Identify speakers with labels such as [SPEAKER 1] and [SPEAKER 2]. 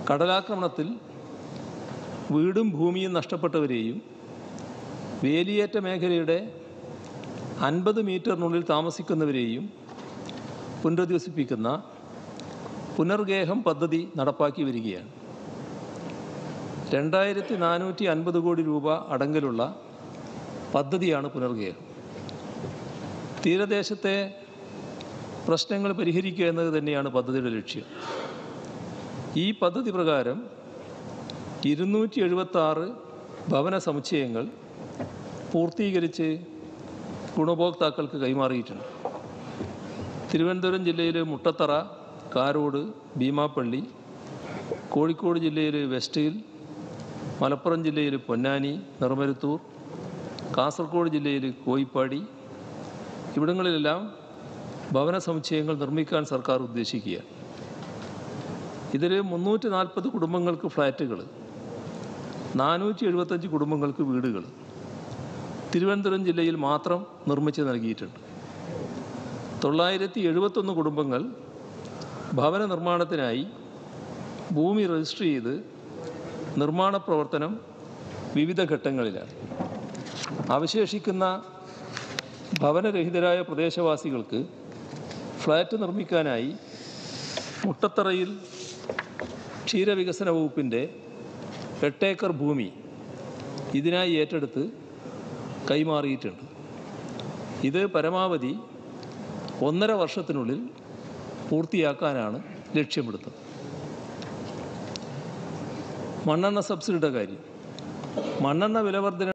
[SPEAKER 1] കടലാക്രമണത്തിൽ വീടും ഭൂമിയും നഷ്ടപ്പെട്ടവരെയും വേലിയേറ്റ മേഖലയുടെ അൻപത് മീറ്ററിനുള്ളിൽ താമസിക്കുന്നവരെയും പുനരധിവസിപ്പിക്കുന്ന പുനർഗേഹം പദ്ധതി നടപ്പാക്കി വരികയാണ് രണ്ടായിരത്തി നാനൂറ്റി അൻപത് കോടി രൂപ അടങ്കലുള്ള പദ്ധതിയാണ് പുനർഗേഹം തീരദേശത്തെ പ്രശ്നങ്ങൾ പരിഹരിക്കുക എന്നത് തന്നെയാണ് പദ്ധതിയുടെ ലക്ഷ്യം ഈ പദ്ധതി പ്രകാരം ഇരുന്നൂറ്റി എഴുപത്തി ആറ് ഭവന സമുച്ചയങ്ങൾ പൂർത്തീകരിച്ച് ഗുണഭോക്താക്കൾക്ക് കൈമാറിയിട്ടുണ്ട് തിരുവനന്തപുരം ജില്ലയിൽ മുട്ടത്തറ കാരോട് ഭീമാപ്പള്ളി കോഴിക്കോട് ജില്ലയിൽ വെസ്റ്റ് ഹിൽ മലപ്പുറം ജില്ലയിൽ പൊന്നാനി നെറുമരുത്തൂർ കാസർഗോഡ് ജില്ലയിൽ കോയിപ്പാടി ഇവിടങ്ങളിലെല്ലാം ഭവന സമുച്ചയങ്ങൾ നിർമ്മിക്കാൻ സർക്കാർ ഉദ്ദേശിക്കുകയാണ് ഇതിൽ മുന്നൂറ്റി നാൽപ്പത് കുടുംബങ്ങൾക്ക് ഫ്ലാറ്റുകൾ നാനൂറ്റി എഴുപത്തഞ്ച് കുടുംബങ്ങൾക്ക് വീടുകൾ തിരുവനന്തപുരം ജില്ലയിൽ മാത്രം നിർമ്മിച്ച് നൽകിയിട്ടുണ്ട് തൊള്ളായിരത്തി എഴുപത്തൊന്ന് കുടുംബങ്ങൾ ഭവന നിർമ്മാണത്തിനായി ഭൂമി രജിസ്റ്റർ ചെയ്ത് നിർമ്മാണ പ്രവർത്തനം വിവിധ ഘട്ടങ്ങളിലാണ് അവശേഷിക്കുന്ന ഭവനരഹിതരായ പ്രദേശവാസികൾക്ക് ഫ്ലാറ്റ് നിർമ്മിക്കാനായി മുട്ടത്തറയിൽ ക്ഷീരവികസന വകുപ്പിൻ്റെ എട്ടേക്കർ ഭൂമി ഇതിനായി ഏറ്റെടുത്ത് കൈമാറിയിട്ടുണ്ട് ഇത് പരമാവധി ഒന്നര വർഷത്തിനുള്ളിൽ പൂർത്തിയാക്കാനാണ് ലക്ഷ്യമിടുന്നത് മണ്ണെണ്ണ സബ്സിഡിയുടെ കാര്യം മണ്ണെണ്ണ വിലവർധന